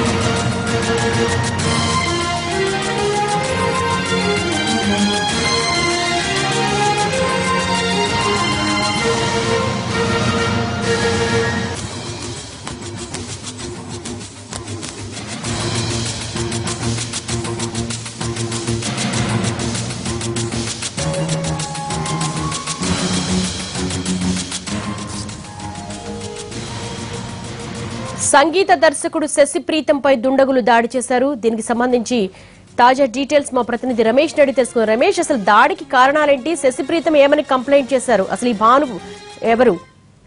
సంగీత దర్శకుడు శశి ప్రీతంపై దుండగులు దాడి చేశారు దీనికి సంబంధించి తాజా డీటెయిల్స్ మా ప్రతినిధి రమేష్ నడి తెలుసుకున్నారు రమేష్ అసలు దాడికి కారణాలేంటి శశి ప్రీతం ఏమని కంప్లైంట్ చేశారు అసలు ఈ భాను ఎవరు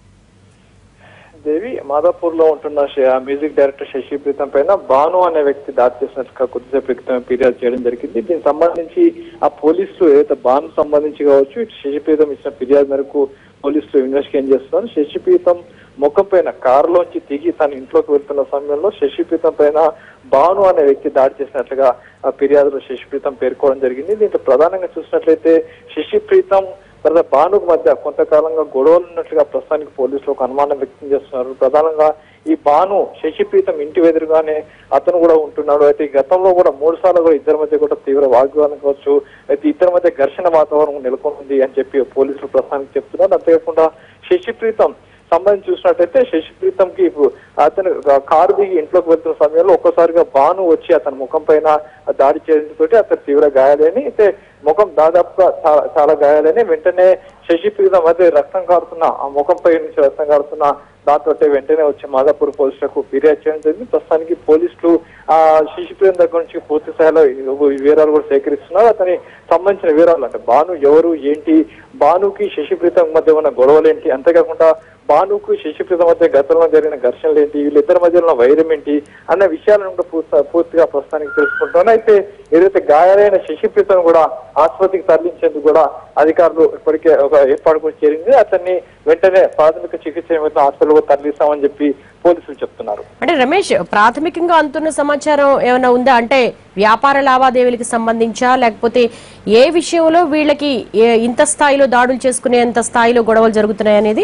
దేవి మాదాపూర్ లో ఉంటున్న శ- మ్యూజిక్ డైరెక్టర్ శశి ప్రీతం పైన భాను అనే వ్యక్తి దాడి చేసినట్టుగా కొద్దిసేపు క్రితం ఫిర్యాదు చేయడం జరిగింది దీనికి సంబంధించి ఆ పోలీసులు ఏదైతే భాను సంబంధించి కావచ్చు ఇటు శశి ప్రీతం ఇచ్చిన ఫిర్యాదు మేరకు పోలీసులు ఇన్వెస్టిగేట్ చేస్తున్నారు శశి ప్రీతం ముఖం పైన కారులోంచి దిగి తన ఇంట్లోకి వెళ్తున్న సమయంలో శశి ప్రీతం పైన భాను అనే వ్యక్తి దాడి చేసినట్లుగా ఆ ఫిర్యాదులో శశి ప్రీతం పేర్కోవడం జరిగింది దీంట్లో ప్రధానంగా చూసినట్లయితే శశి ప్రీతం తర్వాత భానుకు మధ్య కొంతకాలంగా గొడవలు ఉన్నట్లుగా ప్రస్తుతానికి పోలీసులు ఒక అనుమానం వ్యక్తం చేస్తున్నారు ప్రధానంగా ఈ భాను శశిప్రీతం ఇంటి ఎదురుగానే అతను కూడా ఉంటున్నాడు అయితే ఈ గతంలో కూడా మూడు సార్లు కూడా ఇద్దరి మధ్య కూడా తీవ్ర వాగ్వాదం కావచ్చు అయితే ఇద్దరి మధ్య ఘర్షణ వాతావరణం నెలకొంది అని చెప్పి పోలీసులు ప్రస్తుతానికి చెప్తున్నారు అంతేకాకుండా శశిప్రీతం సంబంధించి చూసినట్టయితే శశిప్రీతం కి అతను కారు దిగి ఇంట్లోకి వెళ్తున్న సమయంలో ఒక్కసారిగా భాను వచ్చి అతని ముఖం పైన దాడి చేయడంతో అతను తీవ్ర గాయాలని అయితే ముఖం దాదాపుగా చా- చాలా గాయాలని వెంటనే శశిప్రీతం అదే రక్తం కారుతున్న ఆ ముఖంపై నుంచి రక్తం కారుతున్న దాంతో వెంటనే వచ్చి మాదాపూర్ పోలీసులకు ఫిర్యాదు చేయడం జరిగింది ప్రస్తుతానికి పోలీసులు ఆ శశిప్రీతం దగ్గర నుంచి పూర్తి స్థాయిలో ఈ వివరాలు కూడా సేకరిస్తున్నారు అతని సంబంధించిన వివరాలు అంటే భాను ఎవరు ఏంటి భానుకి శశిప్రీతం మధ్య ఉన్న గొడవలు ఏంటి అంతేకాకుండా భానుకు శశిప్రీత మధ్య గతంలో జరిగిన ఘర్షణలు ఏంటి వీళ్ళిద్దరి మధ్య ఉన్న వైరం ఏంటి అన్న విషయాలను కూడా పూర్తి- పూర్తిగా ప్రస్తుతానికి తెలుసుకుంటాను అయితే ఏదైతే గాయాలైన శశిప్రీతను కూడా ఆసుపత్రికి తరలించేందుకు కూడా అధికారులు ఇప్పటికే ఒక ఏర్పాటు కూడా చేరింది అతన్ని వెంటనే ప్రాథమిక చికిత్స నిమిత్తం హాస్పిటల్ తరలిస్తామని చెప్పి పోలీసులు చెప్తున్నారు అంటే రమేష్ ప్రాథమికంగా అందుతున్న సమాచారం ఏమైనా ఉందా అంటే వ్యాపార లావాదేవీలకు సంబంధించా లేకపోతే ఏ విషయంలో వీళ్ళకి ఏ- ఇంత స్థాయిలో దాడులు చేసుకునేంత స్థాయిలో గొడవలు జరుగుతున్నాయి అనేది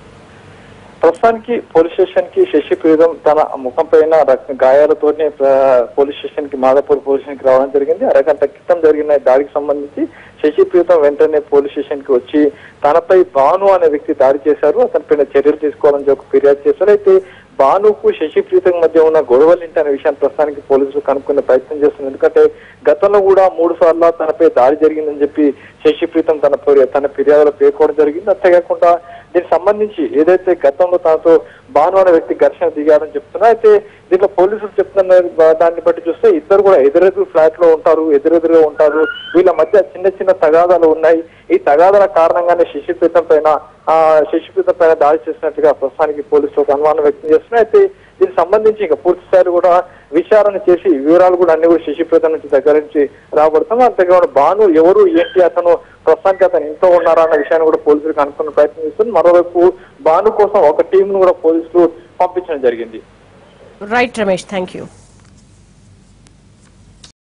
ప్రస్తుతానికి పోలీస్ స్టేషన్ కి శశి ప్రీతం తన ముఖం పైన రక్త గాయాలతోనే ప్ర- పోలీస్ స్టేషన్ కి మాదాపూర్ పోలీస్ స్టేషన్ కి రావడం జరిగింది అరగంట క్రితం జరిగిన దాడికి సంబంధించి శశి ప్రీతం వెంటనే పోలీస్ స్టేషన్ కి వచ్చి తనపై భాను అనే వ్యక్తి దాడి చేశారు అతని పైన చర్యలు తీసుకోవాలని చెప్పి ఫిర్యాదు చేశారు అయితే భానుకు శశి ప్రీతం మధ్య ఉన్న గొడవలు ఏంటి అనే విషయాన్ని ప్రస్తుతానికి పోలీసులు కనుక్కునే ప్రయత్నం చేస్తున్నారు ఎందుకంటే గతంలో కూడా మూడు సార్లు తనపై దాడి జరిగిందని చెప్పి శశి ప్రీతం తన ఫిర్యా- తన ఫిర్యాదులో పేర్కోవడం జరిగింది అంతేకాకుండా దీనికి సంబంధించి ఏదైతే గతంలో తనతో భాను అనే వ్యక్తి ఘర్షణ దిగారని చెప్తున్నా అయితే దీంట్లో పోలీసులు చెప్తున్న దాన్ని బట్టి చూస్తే ఇద్దరు కూడా ఎదురెదురు ఫ్లాట్ లో ఉంటారు ఎదురెదురుగా ఉంటారు వీళ్ళ మధ్య చిన్న చిన్న తగాదాలు ఉన్నాయి ఈ తగాదాల కారణంగానే శశిప్రీతం పైన ఆ శశిప్రీతం పైన దాడి చేసినట్టుగా ప్రస్తుతానికి పోలీసులు ఒక అనుమానం వ్యక్తం చేస్తున్నారు అయితే దీనికి సంబంధించి ఇంకా పూర్తి స్థాయిలో కూడా విచారణ చేసి వివరాలు కూడా అన్ని కూడా శశిప్రీతం నుంచి దగ్గర నుంచి రాబడుతుంది అంతేకాకుండా భాను ఎవరు ఏంటి అతను ప్రస్తుతానికి అతను ఇంట్లో ఉన్నారా అన్న విషయాన్ని కూడా పోలీసులు కనుక్కునే ప్రయత్నం చేస్తుంది మరోవైపు భాను కోసం ఒక టీం ను కూడా పోలీసులు పంపించడం జరిగింది రైట్ రమేష్ థ్యాంక్ యూ